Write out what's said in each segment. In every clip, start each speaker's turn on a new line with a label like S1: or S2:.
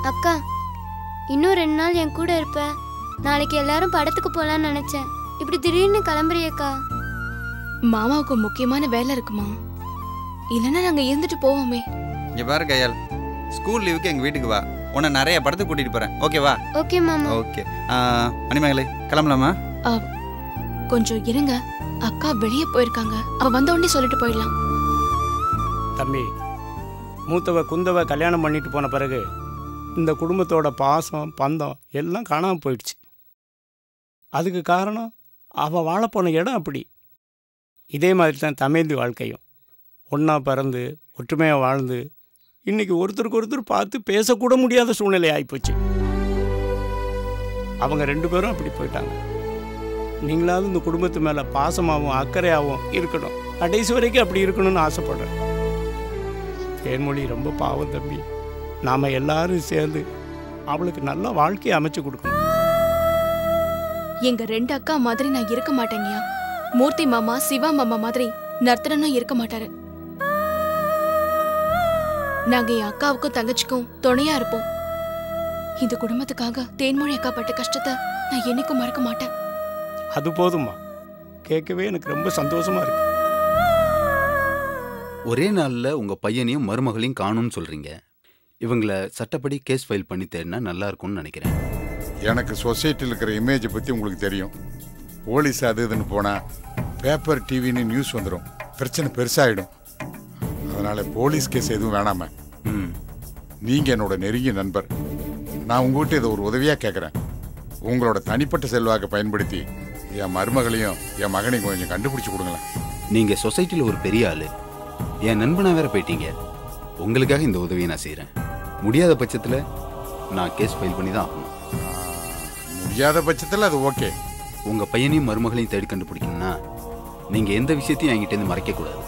S1: அக்கா இன்னும் ரெண்டு நாள் என் கூட இருப்ப நாளைக்கு எல்லாரும் படத்துக்கு போலாம்னு நினைச்சேன் இப்படி திடீர்னு கிளம்புறியக்கா
S2: மாமாவுக்கு முக்கியமான வேலை இருக்குமா இல்லைன்னா நாங்க இருந்துட்டு போவோமே
S3: இங்கே பாரு கையால் ஸ்கூல் லீவுக்கு எங்கள் வீட்டுக்கு வா உன்னை நிறைய படத்துக்கு கூட்டிகிட்டு போகிறேன் ஓகேவா
S1: ஓகே மாமா
S3: ஓகே மணிமகளே கிளம்பலாமா
S2: கொஞ்சம் இருங்க அக்கா வெளியே போயிருக்காங்க அவ வந்த உடனே சொல்லிட்டு போயிடலாம்
S4: தம்பி மூத்தவ குந்தவ கல்யாணம் பண்ணிட்டு போன பிறகு இந்த குடும்பத்தோட பாசம் பந்தம் எல்லாம் காணாமல் போயிடுச்சு அதுக்கு காரணம் அவள் வாழப்போன இடம் அப்படி இதே மாதிரி தான் தமேந்தி வாழ்க்கையும் ஒன்றா பிறந்து ஒற்றுமையாக வாழ்ந்து இன்னைக்கு ஒருத்தருக்கு ஒருத்தர் பார்த்து பேசக்கூட முடியாத சூழ்நிலை ஆகிப்போச்சு அவங்க ரெண்டு பேரும் அப்படி போயிட்டாங்க நீங்களாவது இந்த குடும்பத்து மேலே பாசமாகவும் அக்கறையாகவும் இருக்கணும் கடைசி வரைக்கும் அப்படி இருக்கணும்னு ஆசைப்படுறேன் தேன்மொழி ரொம்ப பாவம் தம்பி நாம் எல்லாரும் சேர்ந்து அவளுக்கு நல்ல வாழ்க்கையை அமைச்சு கொடுக்கணும்
S2: எங்க ரெண்டு அக்கா மாதிரி நான் இருக்க மாட்டேங்கயா மூர்த்தி மாமா சிவா மாமா மாதிரி நர்த்தனனும் இருக்க மாட்டாரு நாங்க என் அக்காவுக்கும் தங்கச்சிக்கும் துணையா இருப்போம் இந்த குடும்பத்துக்காக தேன்மொழி அக்கா பட்ட கஷ்டத்தை நான் என்னைக்கும் மறக்க மாட்டேன்
S4: அது போதுமா கேட்கவே எனக்கு ரொம்ப சந்தோஷமா இருக்கு
S5: ஒரே நாளில் உங்கள் பையனையும் மருமகளையும் காணும்னு சொல்கிறீங்க இவங்கள சட்டப்படி கேஸ் ஃபைல் பண்ணி தேடினா நல்லா இருக்கும்னு நினைக்கிறேன்
S6: எனக்கு சொசைட்டியில் இருக்கிற இமேஜை பற்றி உங்களுக்கு தெரியும் போலீஸ் அது இதுன்னு போனால் பேப்பர் டிவின்னு நியூஸ் வந்துடும் பிரச்சனை பெருசாகிடும் அதனால் போலீஸ் கேஸ் எதுவும் வேணாம
S5: ம்
S6: நீங்கள் என்னோட நெருங்கிய நண்பர் நான் உங்ககிட்ட இதை ஒரு உதவியாக கேட்குறேன் உங்களோட தனிப்பட்ட செல்வாக்கை பயன்படுத்தி என் மருமகளையும் என் மகனையும் கொஞ்சம் கண்டுபிடிச்சி கொடுங்களேன்
S5: நீங்கள் சொசைட்டியில் ஒரு பெரிய ஆள் என் நண்பனா வேற போயிட்டீங்க உங்களுக்காக இந்த உதவியை நான் செய்கிறேன் முடியாத பட்சத்தில் நான் கேஸ் ஃபைல் பண்ணி தான் ஆகணும்
S6: முடியாத பட்சத்தில் அது ஓகே
S5: உங்கள் பையனையும் மருமகளையும் தேடி கண்டுபிடிக்கணும்னா நீங்கள் எந்த விஷயத்தையும் என்கிட்டேருந்து மறைக்கக்கூடாது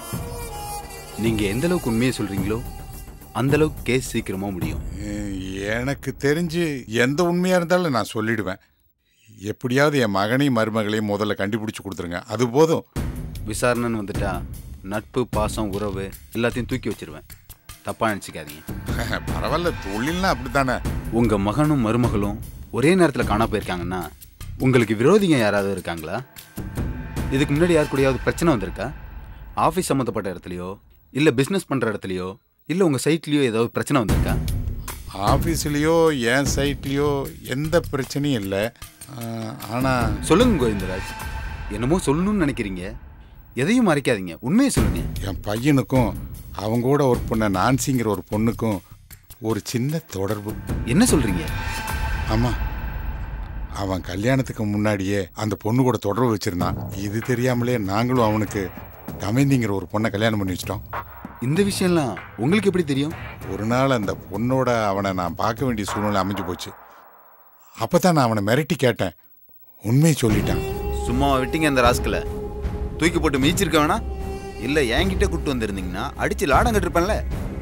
S5: நீங்கள் எந்த அளவுக்கு உண்மையை சொல்கிறீங்களோ அந்த அளவுக்கு கேஸ் சீக்கிரமாக முடியும்
S6: அஹ், எனக்கு தெரிஞ்சு எந்த உண்மையாக இருந்தாலும் நான் சொல்லிடுவேன் எப்படியாவது என் மகனையும் மருமகளையும் முதல்ல கண்டுபிடிச்சி கொடுத்துருங்க அது போதும்
S5: விசாரணைன்னு வந்துட்டா நட்பு பாசம் உறவு எல்லாத்தையும் தூக்கி வச்சிருவேன் தப்பாக நினச்சிக்காதீங்க
S6: பரவாயில்ல தொழில்னா அப்படித்தானே
S5: உங்கள் மகனும் மருமகளும் ஒரே நேரத்தில் காணா போயிருக்காங்கன்னா உங்களுக்கு விரோதிங்க யாராவது இருக்காங்களா இதுக்கு முன்னாடி யார் கூடயாவது பிரச்சனை வந்திருக்கா ஆஃபீஸ் சம்மந்தப்பட்ட இடத்துலையோ இல்லை பிஸ்னஸ் பண்ணுற இடத்துலையோ இல்லை உங்கள் சைட்லேயோ ஏதாவது பிரச்சனை வந்திருக்கா
S6: ஆஃபீஸ்லேயோ என் சைட்லேயோ எந்த பிரச்சனையும் இல்லை ஆனால்
S5: சொல்லுங்க கோவிந்தராஜ் என்னமோ சொல்லணும்னு நினைக்கிறீங்க எதையும் மறைக்காதீங்க உண்மையை சொல்லுங்க
S6: என் பையனுக்கும் அவங்க கூட ஒர்க் பண்ண நான்சிங்கிற ஒரு பொண்ணுக்கும் ஒரு சின்ன தொடர்பு
S5: என்ன சொல்றீங்க
S6: ஆமாம் அவன் கல்யாணத்துக்கு முன்னாடியே அந்த பொண்ணு கூட தொடர்பு வச்சிருந்தான் இது தெரியாமலே நாங்களும் அவனுக்கு தமைந்திங்கிற ஒரு பொண்ணை கல்யாணம் பண்ணி வச்சிட்டோம்
S5: இந்த விஷயம்லாம் உங்களுக்கு எப்படி தெரியும்
S6: ஒரு நாள் அந்த பொண்ணோட அவனை நான் பார்க்க வேண்டிய சூழ்நிலை அமைஞ்சு போச்சு அப்போ தான் நான் அவனை மிரட்டி கேட்டேன் உண்மையை சொல்லிட்டான்
S5: சும்மா விட்டீங்க அந்த ராஸ்கலை தூக்கி போட்டு மீச்சிருக்க வேணா இல்லை என்கிட்ட கூட்டு வந்திருந்தீங்கன்னா அடிச்சு லாடம் கட்டிருப்பேன்ல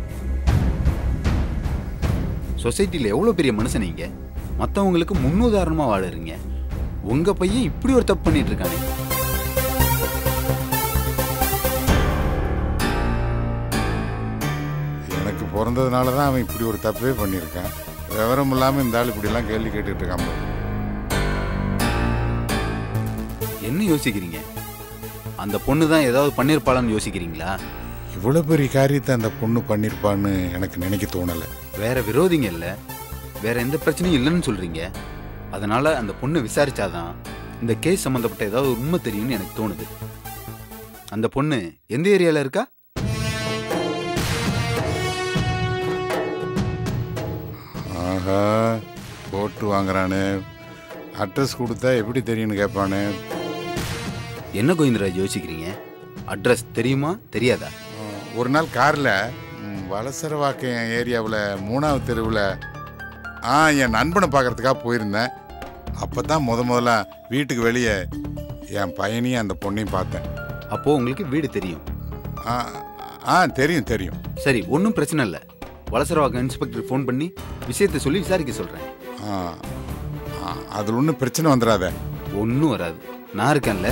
S5: சொசைட்டியில் எவ்வளோ பெரிய மனுஷன் நீங்க மற்றவங்களுக்கு முன்னுதாரணமாக வாழறீங்க உங்க பையன் இப்படி ஒரு தப்பு பண்ணிட்டு இருக்கானே
S6: எனக்கு பிறந்ததுனால தான் அவன் இப்படி ஒரு தப்பே பண்ணியிருக்கான் விவரம் இல்லாமல் இந்த ஆள் இப்படிலாம் கேள்வி கேட்டுட்டு இருக்கான் பாரு.
S5: என்ன யோசிக்கிறீங்க அந்த பொண்ணு தான் ஏதாவது பண்ணியிருப்பாளான்னு யோசிக்கிறீங்களா
S6: இவ்வளோ பெரிய காரியத்தை அந்த பொண்ணு பண்ணியிருப்பான்னு எனக்கு நினைக்க தோணலை
S5: வேற விரோதிங்க இல்லை வேற எந்த பிரச்சனையும் இல்லைன்னு சொல்றீங்க அதனால அந்த பொண்ணு விசாரிச்சாதான் இந்த கேஸ் சம்மந்தப்பட்ட ஏதாவது ஒரு உண்மை தெரியும்னு எனக்கு தோணுது அந்த பொண்ணு எந்த ஏரியால இருக்கா
S6: ஆஹா போட்டு வாங்குறானு அட்ரஸ் கொடுத்தா எப்படி தெரியும்னு கேட்பானு
S5: என்ன கோவிந்தராஜ் யோசிக்கிறீங்க அட்ரஸ் தெரியுமா தெரியாதா
S6: ஒரு நாள் காரில் வலசரவாக்கம் ஏரியாவில் மூணாவது தெருவில் ஆ என் நண்பனை பார்க்கறதுக்காக போயிருந்தேன் அப்போ தான் முத முதல்ல வீட்டுக்கு வெளியே என் பையனையும் அந்த பொண்ணையும் பார்த்தேன்
S5: அப்போ உங்களுக்கு வீடு தெரியும்
S6: ஆ ஆ தெரியும் தெரியும்
S5: சரி ஒன்றும் பிரச்சனை இல்லை வலசரவாக்கம் இன்ஸ்பெக்டர் ஃபோன் பண்ணி விஷயத்தை சொல்லி விசாரிக்க சொல்றேன்
S6: ஆ ஆ, அதில் ஒன்றும் பிரச்சனை வந்துடாத
S5: ஒன்றும் வராது நான் இருக்கேன்ல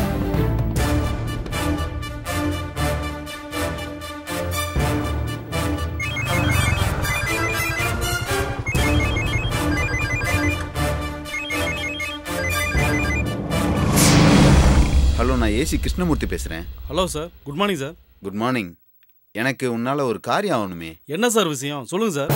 S5: ஹலோ நான் ஏசி கிருஷ்ணமூர்த்தி பேசுகிறேன்
S7: hello sir good morning sir
S5: good morning எனக்கு உன்னால் ஒரு காரியம் ஆகணுமே
S7: என்ன சார் விஷயம் சொல்லுங்க சார்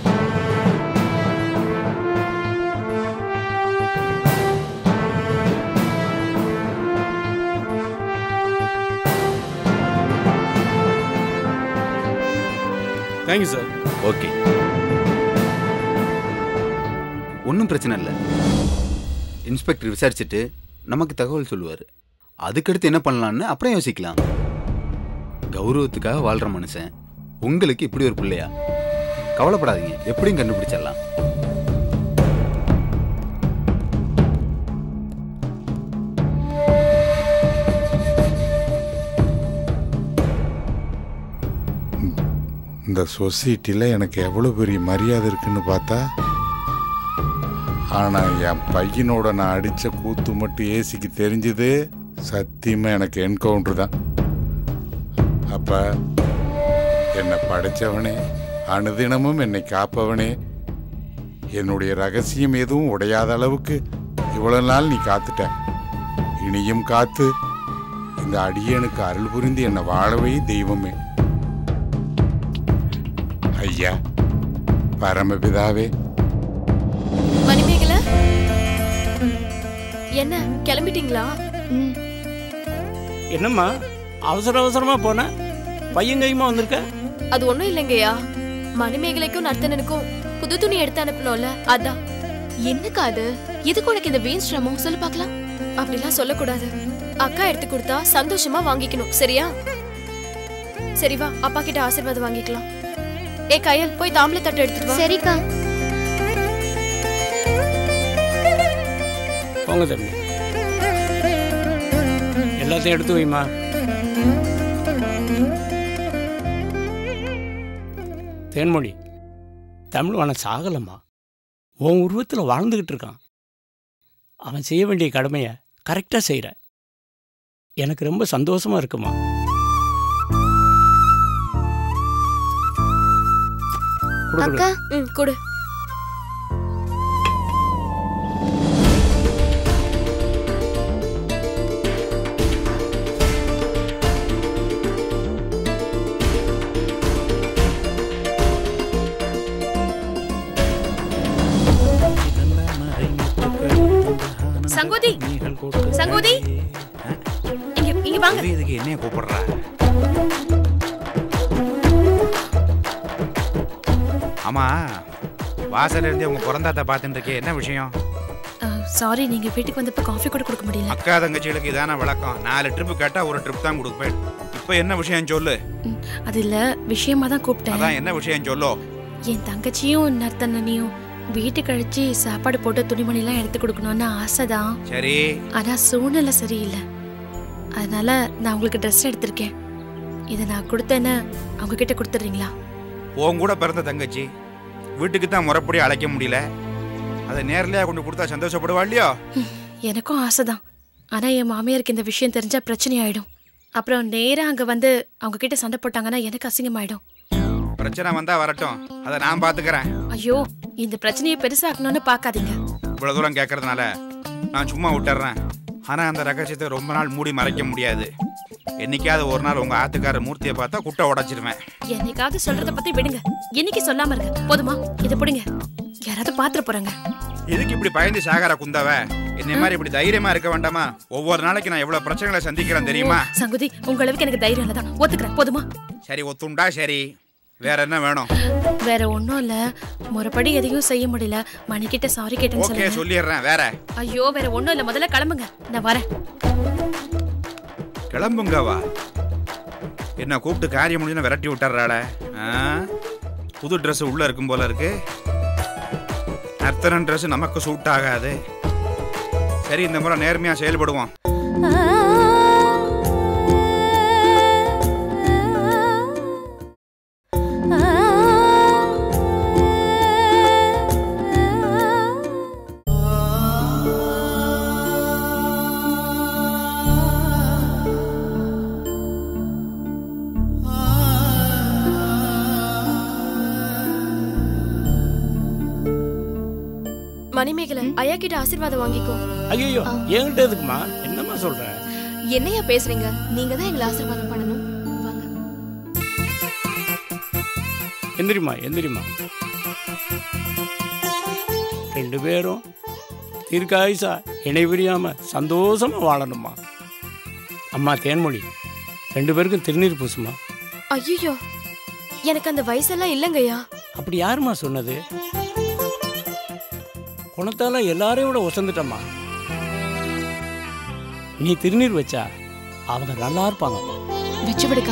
S7: தேங்க்யூ சார்
S5: ஓகே ஒன்றும் பிரச்சனை இல்லை இன்ஸ்பெக்டர் விசாரிச்சுட்டு நமக்கு தகவல் சொல்லுவார் அதுக்கடுத்து என்ன பண்ணலான்னு அப்புறம் யோசிக்கலாம் கௌரவத்துக்காக வாழ்கிற மனுஷன் உங்களுக்கு இப்படி ஒரு பிள்ளையா கவலைப்படாதீங்க எப்படியும் கண்டுபிடிச்சிடலாம்
S6: இந்த சொசைட்டியில் எனக்கு எவ்வளோ பெரிய மரியாதை இருக்குன்னு பார்த்தா ஆனால் என் பையனோட நான் அடித்த கூத்து மட்டும் ஏசிக்கு தெரிஞ்சது சத்தியமாக எனக்கு என்கவுண்டர் தான் அப்போ என்னை படைச்சவனே அனுதினமும் என்னை காப்பவனே என்னுடைய ரகசியம் எதுவும் உடையாத அளவுக்கு இவ்வளோ நாள் நீ காத்துட்ட இனியும் காத்து இந்த அடியனுக்கு அருள் புரிந்து என்னை வாழவை தெய்வமே ஐயா பரமபிதாவே
S8: மணிமேகலை என்ன கிளம்பிட்டீங்களா
S2: ம்
S4: என்னம்மா அவசர அவசரமாக போன பையன் கையுமா வந்திருக்க
S8: அது ஒண்ணும் இல்லைங்கய்யா மணிமேகலைக்கும் நர்த்தனனுக்கும் புது துணி எடுத்து அனுப்பணும்ல அதான்
S2: என்னக்கா அது எதுக்கு உனக்கு இந்த வீண் சிரமம் சொல்லு பார்க்கலாம்
S8: அப்படிலாம் சொல்லக்கூடாது அக்கா எடுத்து கொடுத்தா சந்தோஷமா வாங்கிக்கணும் சரியா சரி வா அப்பா கிட்ட ஆசீர்வாதம் வாங்கிக்கலாம் ஏ கயல் போய் தாம்பளை தட்டு எடுத்துட்டு வா
S1: சரிக்கா
S4: போங்க தம்பி எல்லாத்தையும் எடுத்து வைமா தேன்மொழி தமிழ் அவனை சாகலம்மா உன் உருவத்தில் வாழ்ந்துக்கிட்டு இருக்கான் அவன் செய்ய வேண்டிய கடமையை கரெக்டாக செய்கிற எனக்கு ரொம்ப சந்தோஷமா இருக்குமா கொடு, கொடு.
S1: அக்கா
S8: ம் கொடு சங்கோதி சங்கோதி இங்க இங்க வாங்க
S9: இதுக்கு என்னைய கூப்பிடுறா ஆமா வாசல்ல இருந்து உங்க பிறந்தாத்த பார்த்துட்டு இருக்கே என்ன விஷயம்
S8: சாரி நீங்க வீட்டுக்கு வந்தப்ப காஃபி கூட கொடுக்க முடியல
S9: அக்கா தங்கச்சிகளுக்கு இதான விளக்கம் நாலு ட்ரிப்பு கேட்டா ஒரு ட்ரிப் தான் கொடுப்பேன் இப்போ என்ன விஷயம் சொல்லு
S8: ம், அது இல்ல விஷயமா தான் கூப்பிட்டேன்
S9: அதான் என்ன விஷயம் சொல்லோ
S8: என் தங்கச்சியும் நர்த்தனனையும் வீட்டுக்கு அழைச்சி சாப்பாடு போட்டு துணிமணிலாம் எடுத்து கொடுக்கணும்னு ஆசைதான்
S9: சரி
S8: ஆனா சூழ்நிலை சரியில்லை அதனால நான் உங்களுக்கு ட்ரெஸ் எடுத்திருக்கேன் இதை நான் கொடுத்தேன்னு அவங்க கிட்ட கொடுத்துட்றீங்களா
S9: உன் கூட பிறந்த தங்கச்சி வீட்டுக்கு தான் முறைப்படி அழைக்க முடியல அதை நேர்லயா கொண்டு கொடுத்தா சந்தோஷப்படுவா இல்லையோ
S8: எனக்கும் ஆசைதான் ஆனா என் மாமியாருக்கு இந்த விஷயம் தெரிஞ்சா பிரச்சனை ஆயிடும் அப்புறம் நேரா அங்க வந்து அவங்க கிட்ட சண்டை போட்டாங்கன்னா எனக்கு அசிங்கமாயிடும்
S9: பிரச்சனை வந்தா வரட்டும் அதை நான் பாத்துக்கிறேன்
S8: ஐயோ இந்த பிரச்சனையை பெருசாக்கணும்னு பார்க்காதீங்க
S9: இவ்வளவு தூரம் கேட்கறதுனால நான் சும்மா விட்டுறேன் ஆனா அந்த ரகசியத்தை ரொம்ப நாள் மூடி மறைக்க முடியாது என்னைக்காவது ஒரு நாள் உங்க ஆத்துக்கார மூர்த்தியை பார்த்தா குட்டை உடைச்சிருவேன்
S8: என்னைக்காவது சொல்றத பத்தி விடுங்க இன்னைக்கு சொல்லாம இருங்க போதுமா இதை பிடிங்க யாராவது பாத்துற போறாங்க
S9: எதுக்கு இப்படி பயந்து சாகர குந்தவ என்னை மாதிரி இப்படி தைரியமா இருக்க வேண்டாமா ஒவ்வொரு நாளைக்கு நான் எவ்வளவு பிரச்சனைகளை சந்திக்கிறேன் தெரியுமா
S8: சங்குதி உங்க அளவுக்கு எனக்கு தைரியம் இல்லதான் ஒத்துக்கிறேன் போதுமா
S9: சரி ஒத்துண்டா சரி வேற என்ன வேணும்
S8: வேற ஒண்ணும் இல்ல முறைப்படி எதையும் செய்ய முடியல மணிக்கிட்ட சாரி கேட்டேன்னு
S9: ஓகே
S8: சொல்லுங்க
S9: சொல்லிடுறேன் வேற
S8: ஐயோ வேற ஒண்ணும் இல்ல முதல்ல கிளம்புங்க நான் வரேன்
S9: கிளம்புங்க வா என்ன கூப்பிட்டு காரியம் முடிஞ்சு விரட்டி விட்டுறாள புது Dress உள்ள இருக்கும் போல இருக்கு நர்த்தனன் Dress நமக்கு சூட் ஆகாது சரி இந்த முறை நேர்மையா செயல்படுவோம்
S8: மணிமேகலை ஐயா கிட்ட ஆசீர்வாதம் வாங்கிக்கோ
S4: ஐயோ என்கிட்ட எதுக்குமா என்னம்மா சொல்ற
S2: என்னையா பேசுறீங்க நீங்க தான் எங்களை ஆசீர்வாதம் பண்ணணும் வாங்க
S4: எந்திரிம்மா எந்திரிம்மா ரெண்டு பேரும் தீர்க்காயுசா இணை பிரியாம சந்தோஷமா வாழணுமா அம்மா தேன்மொழி ரெண்டு பேருக்கும் திருநீர் பூசுமா
S8: ஐயோ எனக்கு அந்த வயசெல்லாம் இல்லைங்கய்யா
S4: அப்படி யாரும்மா சொன்னது குணத்தால எல்லாரையும் விட ஒசந்துட்டம்மா நீ திருநீர் வச்சா அவங்க நல்லா இருப்பாங்கம்மா
S2: வச்சு விடுக்கா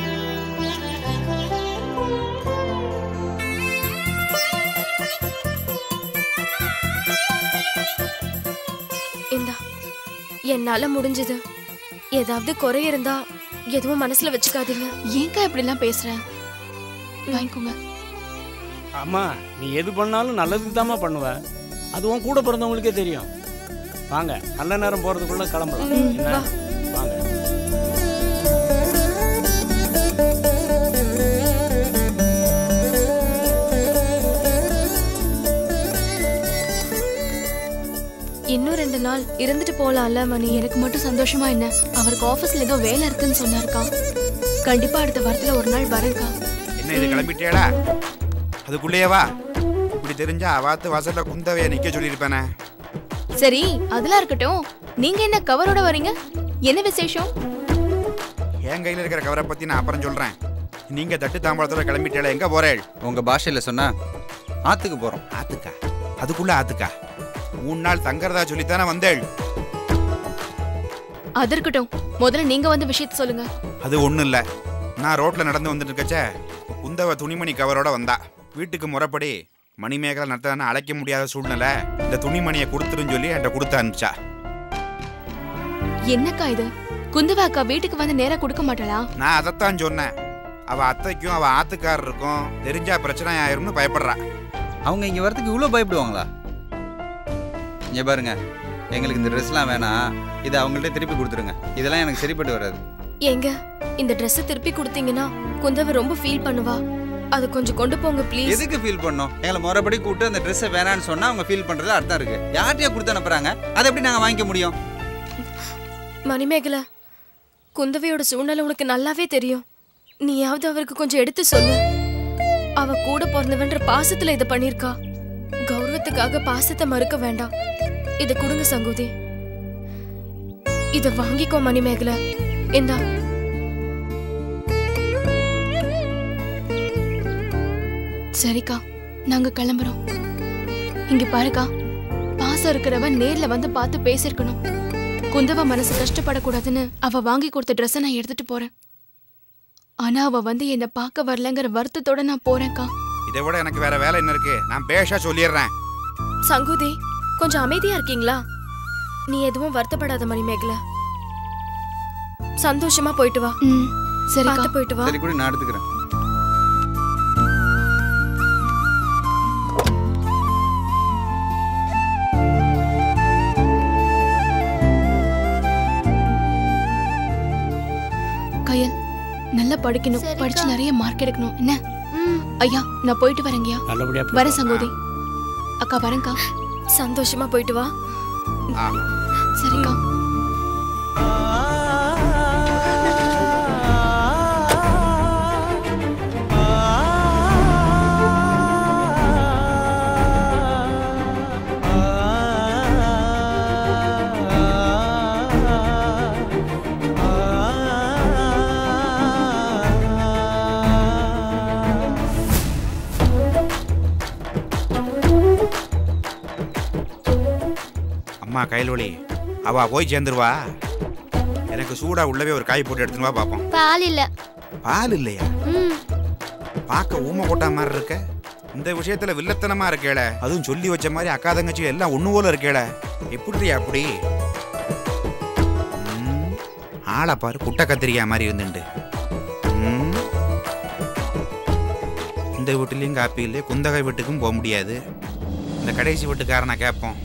S8: இந்தா என்னால முடிஞ்சது ஏதாவது குறை இருந்தா எதுவும் மனசுல வச்சுக்காதீங்க
S2: ஏன்க்கா இப்படி எல்லாம் பேசுற வாங்கிக்கோங்க
S4: அம்மா நீ எது பண்ணாலும் நல்லதுக்கு தாம்மா பண்ணுவ அதுவும் கூட பிறந்தவங்களுக்கே தெரியும் வாங்க நல்ல நேரம் போறதுக்குள்ள கிளம்பலாம்
S8: ம்,
S4: என்ன?
S8: வா.
S4: வாங்க
S8: இன்னும் ரெண்டு நாள் இருந்துட்டு போலாம்ல மணி
S2: எனக்கு மட்டும் சந்தோஷமா என்ன அவருக்கு ஆபீஸ்ல ஏதோ வேலை இருக்குன்னு சொன்னாருக்கா கண்டிப்பா அடுத்த வாரத்துல ஒரு நாள் வரேன்க்கா
S9: என்ன இது கிளம்பிட்டேடா அதுக்குள்ளேயே வா இப்படி தெரிஞ்சா அவாத்து வாசல்ல குந்தவைய நிக்க சொல்லியிருப்பேனே
S2: சரி அதெல்லாம் இருக்கட்டும் நீங்க என்ன கவரோட வரீங்க என்ன விசேஷம்
S9: என் கையில இருக்கிற கவரை பத்தி நான் அப்புறம் சொல்றேன் நீங்க தட்டு தாம்பளத்தோட கிளம்பிட்டேல எங்க போறேள்
S3: உங்க பாஷையில சொன்னா ஆத்துக்கு போறோம்
S9: ஆத்துக்கா அதுக்குள்ள ஆத்துக்கா மூணு நாள் தங்கறதா சொல்லித்தானே வந்தேள்
S2: அது இருக்கட்டும் முதல்ல நீங்க வந்து விஷயத்த சொல்லுங்க
S9: அது ஒண்ணும் இல்ல நான் ரோட்ல நடந்து வந்துட்டு இருக்கச்சே குந்தவ துணிமணி கவரோட வந்தா வீட்டுக்கு முறைப்படி மணிமேகலை நடத்தான அழைக்க முடியாத சூழ்நிலை இந்த துணிமணியை கொடுத்துருன்னு சொல்லி என்கிட்ட கொடுத்து அனுப்பிச்சா
S2: என்னக்கா இது குந்தவா அக்கா வீட்டுக்கு வந்து நேரா கொடுக்க மாட்டாளா
S9: நான் அதைத்தான் சொன்னேன் அவ அத்தைக்கும் அவ ஆத்துக்காரருக்கும் தெரிஞ்சா பிரச்சனை ஆயிரும்னு பயப்படுறா
S3: அவங்க இங்க வரதுக்கு இவ்வளோ பயப்படுவாங்களா இங்க பாருங்க எங்களுக்கு இந்த ட்ரெஸ்லாம் வேணாம் இதை அவங்கள்ட்ட திருப்பி கொடுத்துருங்க இதெல்லாம் எனக்கு சரிப்பட்டு வராது
S8: ஏங்க இந்த Dress திருப்பி கொடுத்தீங்கன்னா குந்தவ ரொம்ப ஃபீல் பண்ணுவா அது கொஞ்சம் கொண்டு போங்க ப்ளீஸ்
S3: எதுக்கு ஃபீல் பண்ணோம் எங்களை முறைப்படி கூப்பிட்டு அந்த ட்ரெஸ்ஸை வேணான்னு சொன்னா அவங்க ஃபீல் பண்றது அர்த்தம் இருக்கு யார்கிட்டயா கொடுத்து அனுப்புறாங்க அதை எப்படி நாங்க வாங்கிக்க முடியும்
S8: மணிமேகலை குந்தவையோட சூழ்நிலை உனக்கு நல்லாவே தெரியும் நீயாவது அவருக்கு கொஞ்சம் எடுத்து சொல்லு அவ கூட பிறந்தவன்ற பாசத்துல இதை பண்ணிருக்கா கௌரவத்துக்காக பாசத்தை மறுக்க வேண்டாம் இதை கொடுங்க சங்கோதி இத வாங்கிக்கோ மணிமேகலை இந்தா
S2: சரிக்கா நாங்க கிளம்புறோம் இங்க பாருக்கா பாசம் இருக்கிறவன் நேர்ல வந்து பார்த்து பேசிருக்கணும் குந்தவ மனசு கஷ்டப்படக்கூடாதுன்னு அவ வாங்கி கொடுத்த ட்ரெஸ்ஸை நான் எடுத்துட்டு போறேன் ஆனா அவ வந்து என்னை பார்க்க வரலங்கிற வருத்தத்தோட நான் போறேன்க்கா
S9: இதை விட எனக்கு வேற வேலை என்ன இருக்கு நான் பேஷா சொல்லிடுறேன்
S8: சங்குதி கொஞ்சம் அமைதியா இருக்கீங்களா நீ எதுவும் வருத்தப்படாத மணிமேகலை சந்தோஷமா போயிட்டு வா
S2: ம் சரிக்கா
S8: பார்த்து போயிட்டு வா
S3: சரி கூட நான் எடுத்துக்கிறேன்
S2: கயல் நல்லா படிக்கணும்
S1: சரிக்கா.
S2: படிச்சு நிறைய மார்க் எடுக்கணும் என்ன
S1: ம்
S2: ஐயா நான் போயிட்டு வரேங்கய்யா
S4: நல்லபடியா போயிட்டு
S2: வரேன்
S4: வா.
S2: சங்கோதி அக்கா வரேன்க்கா
S8: சந்தோஷமா போயிட்டு வா
S9: ஆ
S2: சரிக்கா
S9: அம்மா கையல்வழி அவ போய் சேர்ந்துருவா எனக்கு சூடா உள்ளவே ஒரு காய் போட்டு எடுத்துன்னு வா பார்ப்போம்
S1: பால் இல்ல
S9: பால் இல்லையா
S1: ம்
S9: பார்க்க ஊமை கொட்டா மாதிரி இருக்க இந்த விஷயத்துல வில்லத்தனமா இருக்கேள அதுவும் சொல்லி வச்ச மாதிரி அக்கா தங்கச்சி எல்லாம் ஒண்ணு போல இருக்கேள எப்படி அப்படி ம், ஆளை பாரு குட்டை கத்திரிக்கா மாதிரி இருந்துண்டு ம். இந்த வீட்டுலயும் காப்பி இல்லை குந்தகை வீட்டுக்கும் போக முடியாது இந்த கடைசி வீட்டுக்காரனை கேட்போம்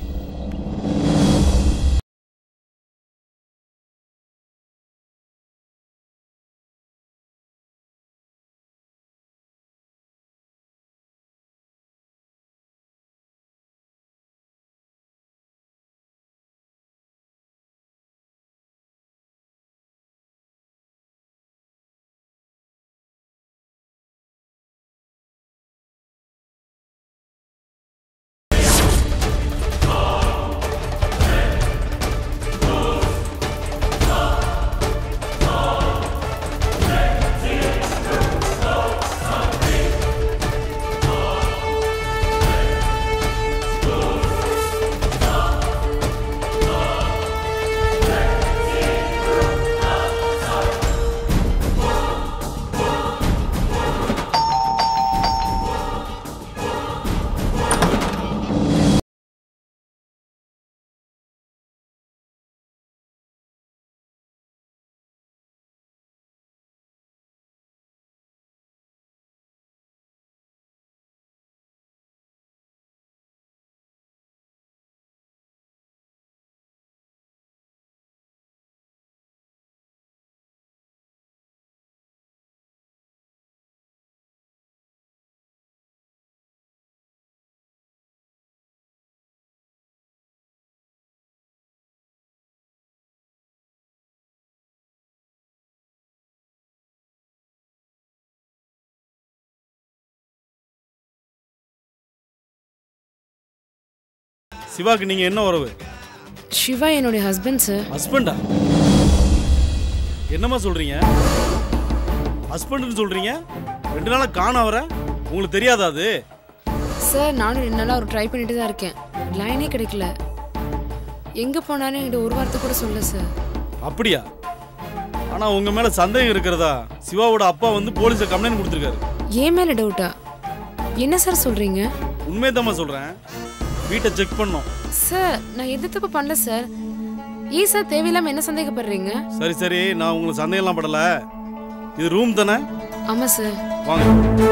S7: சிவாக்கு நீங்கள் என்ன உறவு
S10: சிவா என்னுடைய ஹஸ்பண்ட் சார்
S7: ஹஸ்பண்டா என்னம்மா சொல்கிறீங்க ஹஸ்பண்டுன்னு சொல்கிறீங்க ரெண்டு நாளாக காண வர உங்களுக்கு தெரியாதா அது
S10: சார் நானும் ரெண்டு நாளாக ஒரு ட்ரை பண்ணிட்டு தான் இருக்கேன் லைனே கிடைக்கல எங்கே போனாலும் என்கிட்ட ஒரு வார்த்தை கூட சொல்ல சார்
S7: அப்படியா ஆனால் உங்கள் மேலே சந்தேகம் இருக்கிறதா சிவாவோட அப்பா வந்து போலீஸை கம்ப்ளைண்ட் கொடுத்துருக்காரு
S10: ஏன் மேலே டவுட்டா என்ன சார் சொல்கிறீங்க
S7: உண்மையதாம்மா சொல்கிறேன் வீட்டை செக் பண்ணோம்
S10: சார் நான் எது தப்பு பண்ணல சார் ஏன் சார் தேவையில்லாமல் என்ன சந்தேகப்படுறீங்க
S7: சரி சரி நான் உங்களுக்கு சந்தேகம்லாம் படலை இது ரூம் தானே
S10: ஆமாம் சார்
S7: வாங்க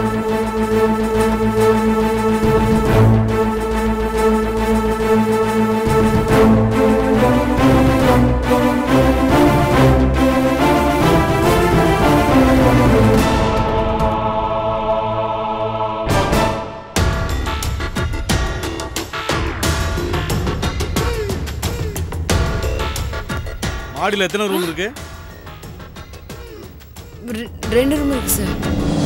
S7: மாடியில் எத்தனை ரூம் இருக்கு
S10: ரெ- ரெண்டு ரூம் இருக்கு சார்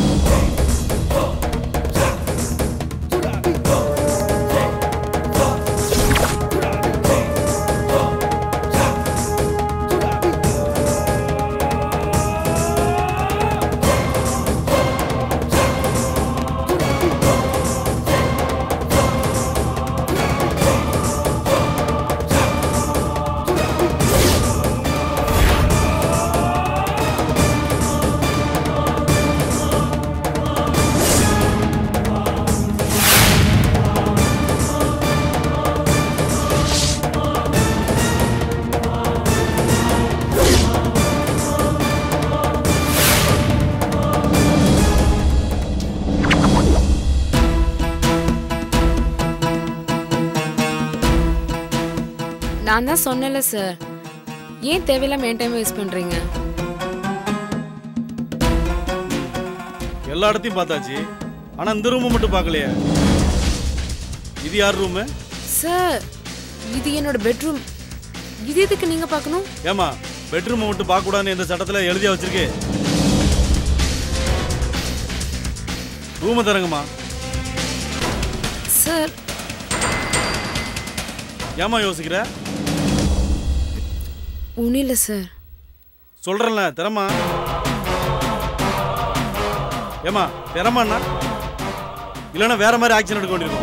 S10: நான் தான் சொன்னேன்ல சார் ஏன் தேவையில்லாம என் டைம் வேஸ்ட் பண்ணுறீங்க
S7: எல்லா இடத்தையும் பார்த்தாச்சு ஆனால் இந்த ரூமை மட்டும் பார்க்கலையே இது யார் ரூமு
S10: சார் இது என்னோட பெட்ரூம் இது எதுக்கு நீங்கள் பார்க்கணும்
S7: ஏமா பெட்ரூமை மட்டும் பார்க்கக்கூடாதுன்னு எந்த சட்டத்தில் எழுதியா வச்சிருக்கு ரூமை தரங்கம்மா
S10: சார்
S7: ஏமா யோசிக்கிற
S10: ஒன்றும் இல்லை சார்
S7: சொல்கிறேன்ல திறமா ஏமா திறமாண்ணா இல்லைன்னா வேற மாதிரி ஆக்ஷன் எடுக்க வேண்டியிருக்கும்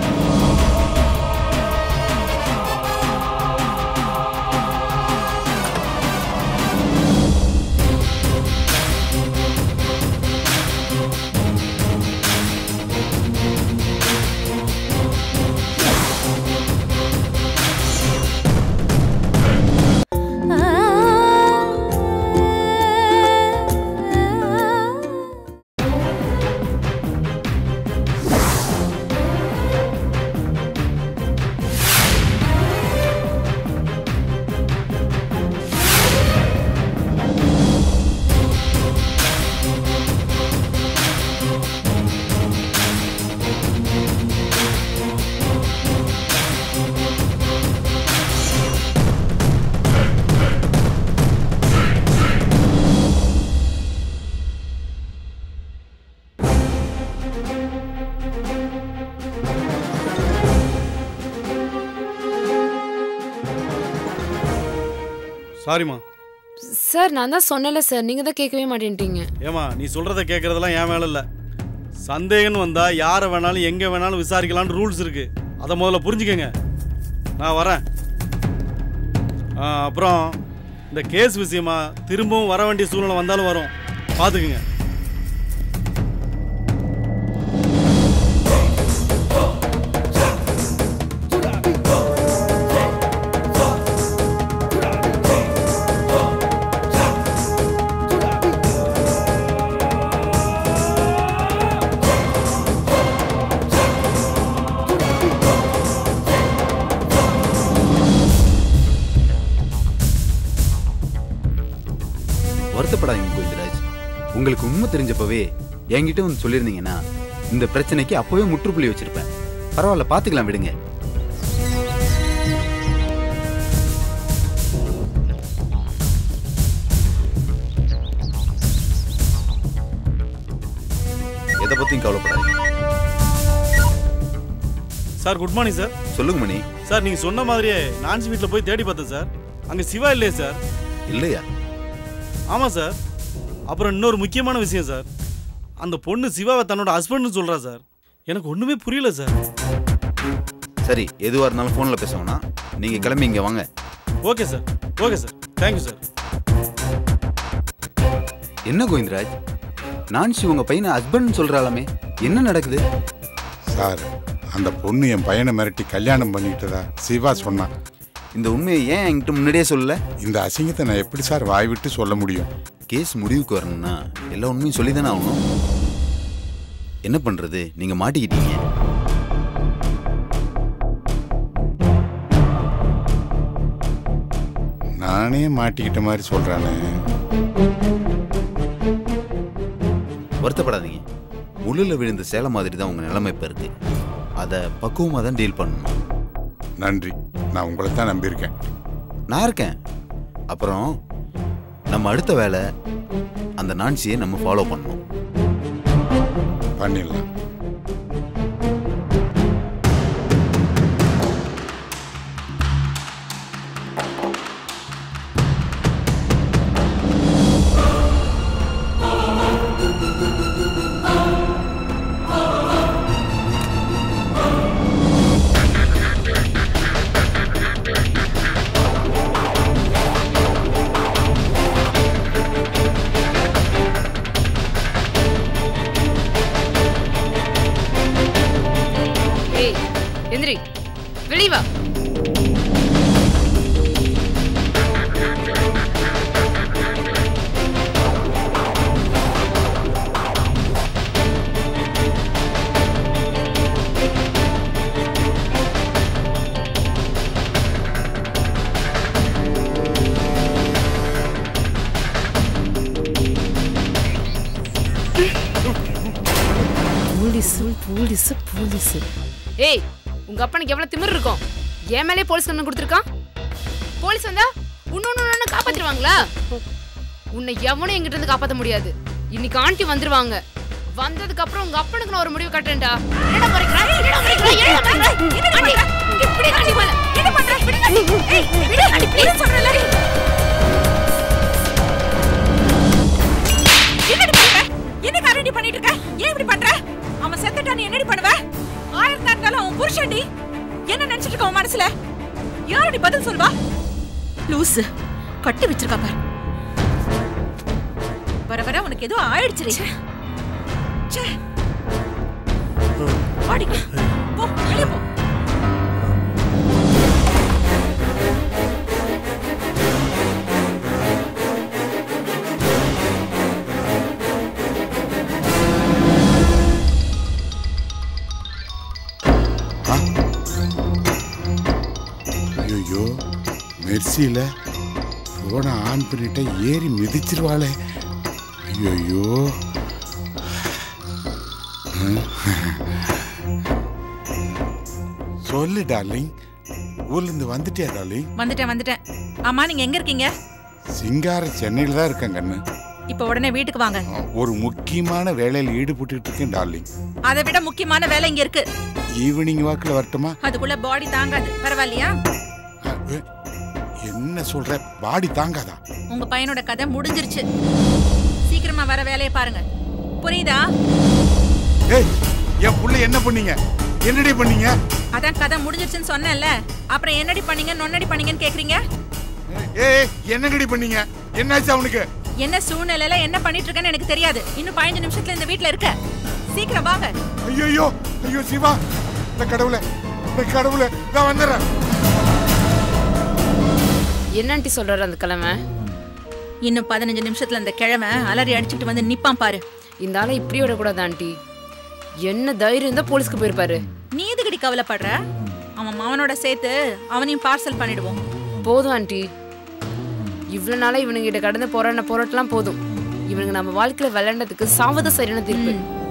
S7: சாரிம்மா
S10: சார் நான் தான் சொன்னல சார் நீங்கள் தான் கேட்கவே மாட்டேன்ட்டீங்க
S7: ஏமா நீ சொல்கிறத கேட்குறதெல்லாம் என் வேலை இல்லை சந்தேகம்னு வந்தால் யாரை வேணாலும் எங்கே வேணாலும் விசாரிக்கலாம்னு ரூல்ஸ் இருக்குது அதை முதல்ல புரிஞ்சுக்கங்க நான் வரேன் ஆ, அப்புறம் இந்த கேஸ் விஷயமா திரும்பவும் வர வேண்டிய சூழ்நிலை வந்தாலும் வரும் பார்த்துக்குங்க
S5: வருத்தப்படாதீங்க கோவிந்தராஜ் உங்களுக்கு உண்மை தெரிஞ்சப்பவே என்கிட்ட வந்து சொல்லியிருந்தீங்கன்னா இந்த பிரச்சனைக்கு அப்பவே முற்றுப்புள்ளி வச்சிருப்பேன் பரவாயில்ல பார்த்துக்கலாம் விடுங்க எதை பத்தியும் கவலைப்படாதீங்க
S7: சார் குட் மார்னிங் சார்
S5: சொல்லுங்க மணி
S7: சார் நீங்கள் சொன்ன மாதிரியே நான்சி வீட்டில் போய் தேடி பார்த்தேன் சார் அங்கே சிவா இல்லையே சார்
S5: இல்லையா
S7: ஆமாம் சார் அப்புறம் இன்னொரு முக்கியமான விஷயம் சார் அந்த பொண்ணு சிவாவை தன்னோட ஹஸ்பண்ட்னு சொல்கிறா சார் எனக்கு ஒன்றுமே புரியல சார்
S5: சரி எதுவாக இருந்தாலும் ஃபோனில் பேசணும்னா நீங்கள் கிளம்பி இங்கே வாங்க
S7: okay sir okay sir thank you sir
S5: என்ன கோவிந்தராஜ் நான்சி உங்கள் பையனை ஹஸ்பண்ட் சொல்கிறாளாமே என்ன நடக்குது
S6: சார் அந்த பொண்ணு என் பையனை மிரட்டி கல்யாணம் பண்ணிக்கிட்டதா சிவா சொன்னான்
S5: இந்த உண்மையை ஏன் என்கிட்ட முன்னாடியே சொல்லல
S6: இந்த அசிங்கத்தை நான் எப்படி சார் வாய் விட்டு சொல்ல முடியும்
S5: கேஸ் முடிவுக்கு வரணும்னா எல்லா உண்மையும் சொல்லி தானே ஆகணும் என்ன பண்ணுறது நீங்கள் மாட்டிக்கிட்டீங்க
S6: நானே மாட்டிக்கிட்ட மாதிரி சொல்றானே
S5: வருத்தப்படாதீங்க முள்ளில் விழுந்த சேலை மாதிரி தான் உங்கள் நிலைமை இப்போ இருக்கு அதை பக்குவமாக தான் டீல் பண்ணணும்
S6: நன்றி நான் உங்களை தான் நம்பியிருக்கேன்
S5: நான் இருக்கேன் அப்புறம் நம்ம அடுத்த வேலை அந்த நான்சியை நம்ம ஃபாலோ பண்ணணும்
S6: பண்ணிடலாம்
S10: ஏய் எந்திரி வெளிய வா
S11: போலீஸு போலீஸு போலீஸு
S10: ஏய் உங்க அப்பனுக்கு எவ்வளவு திமிர் இருக்கும் என் மேலே போலீஸ் கண்ணு கொடுத்துருக்கான் போலீஸ் வந்தா உன்னொன்னு காப்பாத்திருவாங்களா உன்னை எவனும் எங்கிட்ட இருந்து காப்பாத்த முடியாது இன்னைக்கு ஆண்டி வந்துருவாங்க வந்ததுக்கு அப்புறம் உங்க அப்பனுக்கு நான் ஒரு முடிவு கட்டுறேன்டா என்னடா பறிக்கிறா என்னடா பறிக்கிறா என்னடா பறிக்கிறா ஆண்டி இப்படி ஆண்டி போல என்ன பண்ற இப்படி ஆண்டி ஏய் விடு ஆண்டி ப்ளீஸ் சொல்றல
S12: என்னடி பண்ற என்ன காரண்டி பண்ணிட்டு இருக்க ஏன் இப்படி பண்ற அவன் செத்துட்டா நீ என்னடி பண்ணுவ ஆயிரத்தா இருந்தாலும் அவன் புருஷன்டி என்ன நினைச்சிட்டு இருக்க உன் மனசுல யாரடி பதில் சொல்வா லூசு கட்டி வச்சிருக்கா பாரு வர வர உனக்கு ஏதோ ஆயிடுச்சு ச்சே வாடிங்க போ வெளிய போ
S6: ஐயோ மெர்சியில் ஃபோனை ஆன் பண்ணிட்டா ஏறி மிதிச்சிருவாளே ஐயோ சொல்லு டார்லிங் ஊர்லேருந்து வந்துட்டியா டார்லிங்
S12: வந்துட்டேன் வந்துட்டேன் ஆமா நீங்க எங்க இருக்கீங்க
S6: சிங்கார சென்னையில் தான் இருக்கேன் கண்ணு
S12: இப்ப உடனே வீட்டுக்கு வாங்க
S6: ஒரு முக்கியமான வேலையில் ஈடுபட்டுட்டு இருக்கேன் டார்லிங்
S12: அதை விட முக்கியமான வேலை இங்க இருக்கு
S6: ஈவினிங் வாக்கில் வரட்டுமா
S12: அதுக்குள்ள பாடி தாங்காது பரவாயில்லையா
S6: அஹ், என்ன சொல்ற பாடி தாங்காதா
S12: உங்க பையனோட கதை முடிஞ்சிருச்சு சீக்கிரமா வர வேலையை பாருங்க புரியுதா
S6: ஏய் என் புள்ள என்ன பண்ணீங்க என்னடி பண்ணீங்க
S12: அதான் கதை முடிஞ்சிருச்சுன்னு சொன்னேன்ல அப்புறம் என்னடி பண்ணீங்க நொன்னடி பண்ணீங்கன்னு கேக்குறீங்க
S6: ஏய் என்னங்கடி பண்ணீங்க என்னாச்சு அவனுக்கு
S12: என்ன சூழ்நிலையில என்ன பண்ணிட்டு இருக்கேன்னு எனக்கு தெரியாது இன்னும் பதினஞ்சு நிமிஷத்துல இந்த வீட்ல இருக்க சீக்கிரம் வாங்க
S6: ஐயோ ஐயோ சிவா இந்த கடவுளே இந்த கடவுளே நான் வந்துடுறேன்
S10: என்ன ஆண்டி சொல்றாரு அந்த கிழமை
S12: இன்னும் பதினஞ்சு நிமிஷத்துல இந்த கிழமை அலறி அடிச்சிட்டு வந்து நிப்பான் பாரு
S10: இந்த ஆளை இப்படி விடக்கூடாது ஆண்டி என்ன தைரியம் இருந்தா போலீஸ்க்கு போயிருப்பாரு
S12: நீ எதுக்கடி கவலைப்படுற அவன் மாவனோட சேர்த்து அவனையும் பார்சல் பண்ணிடுவோம்
S10: போதும் ஆண்டி இவ்வளவு நாளா இவனுங்க கிட்ட கடந்து போராடின போராட்டம்லாம் போதும் இவனுங்க நம்ம வாழ்க்கையில விளையாண்டதுக்கு சாவத சரியான தீர்ப்பு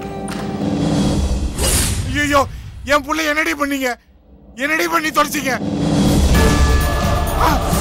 S6: ஐயோ என் புள்ள என்னடி பண்ணீங்க என்னடி பண்ணி தொலைச்சிங்க ஆ!